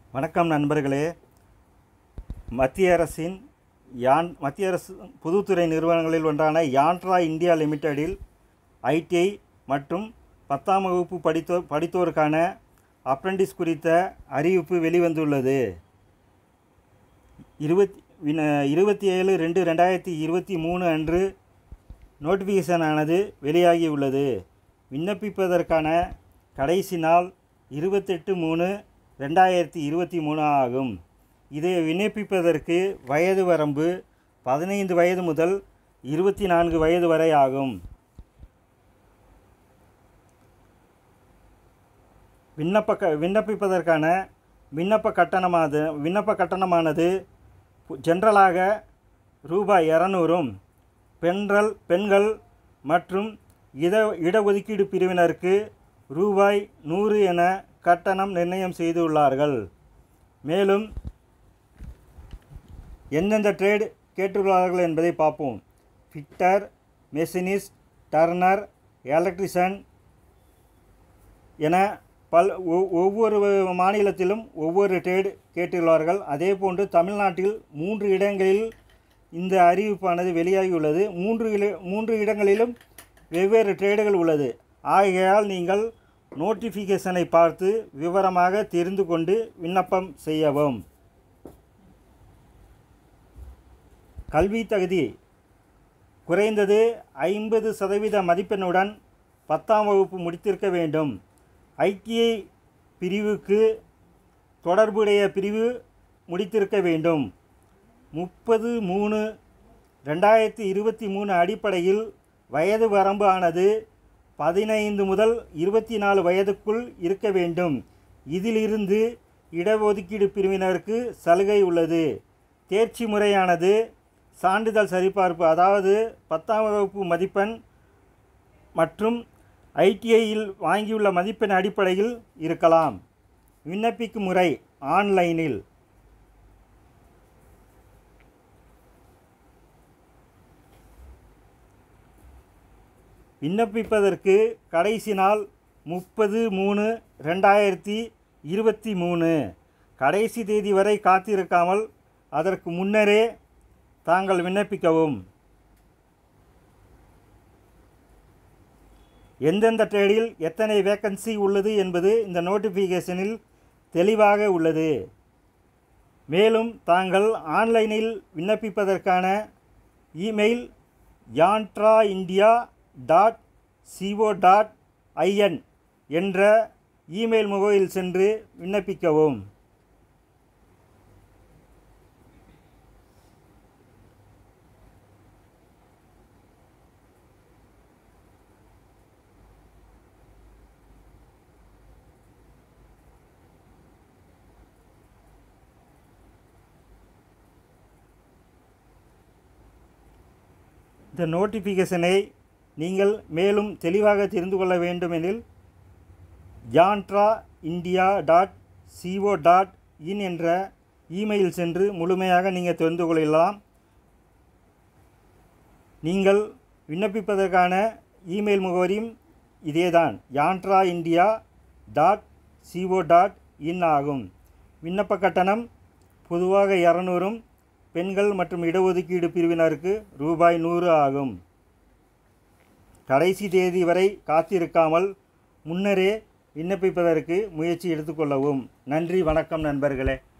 வணக்கம் நண்பர்களே மத்திய அரசின் யான் மத்திய அரசு பொதுத்துறை நிறுவனங்களில் ஒன்றான யான்ட்ரா இந்தியா லிமிடெடில் ஐடிஐ மற்றும் பத்தாம் வகுப்பு படித்தோ படித்தோருக்கான அப்ரெண்டிஸ் குறித்த அறிவிப்பு வெளிவந்துள்ளது இருபத்தி வின இருபத்தி ஏழு ரெண்டு ரெண்டாயிரத்தி இருபத்தி மூணு அன்று நோட்டிஃபிகேஷன் ஆனது வெளியாகியுள்ளது விண்ணப்பிப்பதற்கான கடைசி நாள் இருபத்தெட்டு மூணு ரெண்டாயிரத்தி இருபத்தி மூணு ஆகும் இதை விண்ணப்பிப்பதற்கு வயது வரம்பு பதினைந்து வயது முதல் இருபத்தி நான்கு வயது வரை ஆகும் விண்ணப்ப க விண்ணப்பிப்பதற்கான விண்ணப்ப கட்டணமானது விண்ணப்ப கட்டணமானது ஜென்ரலாக ரூபாய் இரநூறும் பெண்கள் பெண்கள் மற்றும் இட இடஒதுக்கீடு பிரிவினருக்கு ரூபாய் நூறு என கட்டணம் நிர்ணயம் செய்துள்ளார்கள் மேலும் எந்தெந்த ட்ரேட் கேட்டுள்ளார்கள் என்பதை பார்ப்போம் ஃபிட்டர் மெஷினிஸ்ட் டர்னர் எலக்ட்ரிஷியன் என பல் ஒவ்- ஒவ்வொரு மாநிலத்திலும் ஒவ்வொரு ட்ரேடு கேட்டுள்ளார்கள் அதே போன்று தமிழ்நாட்டில் மூன்று இடங்களில் இந்த அறிவிப்பானது வெளியாகியுள்ளது மூன்று இல- மூன்று இடங்களிலும் வெவ்வேறு ட்ரேடுகள் உள்ளது ஆகையால் நீங்கள் நோட்டிஃபிகேஷனை பார்த்து விவரமாக தெரிந்து கொண்டு விண்ணப்பம் செய்யவும் கல்வி தகுதி குறைந்தது ஐம்பது சதவீத மதிப்பெண்ணுடன் பத்தாம் வகுப்பு முடித்திருக்க வேண்டும் ஐடிஐ பிரிவுக்கு தொடர்புடைய பிரிவு முடித்திருக்க வேண்டும் முப்பது மூணு ரெண்டாயிரத்தி இருபத்தி மூணு அடிப்படையில் வயது வரம்பு ஆனது பதினைந்து முதல் இருபத்தி நாலு வயதுக்குள் இருக்க வேண்டும் இதிலிருந்து இடஒதுக்கீடு பிரிவினருக்கு சலுகை உள்ளது தேர்ச்சி முறையானது சான்றிதழ் சரிபார்ப்பு அதாவது பத்தாம் வகுப்பு மதிப்பெண் மற்றும் ஐடிஐயில் வாங்கியுள்ள மதிப்பெண் அடிப்படையில் இருக்கலாம் விண்ணப்பிக்கும் முறை ஆன்லைனில் விண்ணப்பிப்பதற்கு கடைசி நாள் முப்பது மூணு ரெண்டாயிரத்தி இருபத்தி மூணு கடைசி தேதி வரை காத்திருக்காமல் அதற்கு முன்னரே தாங்கள் விண்ணப்பிக்கவும் எந்தெந்த ட்ரேடில் எத்தனை வேக்கன்சி உள்ளது என்பது இந்த நோட்டிஃபிகேஷனில் தெளிவாக உள்ளது மேலும் தாங்கள் ஆன்லைனில் விண்ணப்பிப்பதற்கான email Yantra India dot CO dot IN என்ற இமெயில் முகவரியில் சென்று விண்ணப்பிக்கவும் இந்த நோட்டிஃபிகேஷனை நீங்கள் மேலும் தெளிவாக தெரிந்து கொள்ள வேண்டுமெனில் Yantra India dot CO dot in என்ற இமெயில் சென்று முழுமையாக நீங்கள் தெரிந்து கொள்ளலாம் நீங்கள் விண்ணப்பிப்பதற்கான இமெயில் முகவரியும் இதேதான் Yantra India dot CO dot in ஆகும் விண்ணப்ப கட்டணம் பொதுவாக இரநூறும் பெண்கள் மற்றும் இடஒதுக்கீடு பிரிவினருக்கு ரூபாய் நூறு ஆகும் கடைசி தேதி வரை காத்திருக்காமல் முன்னரே விண்ணப்பிப்பதற்கு முயற்சி எடுத்துக்கொள்ளவும் நன்றி வணக்கம் நண்பர்களே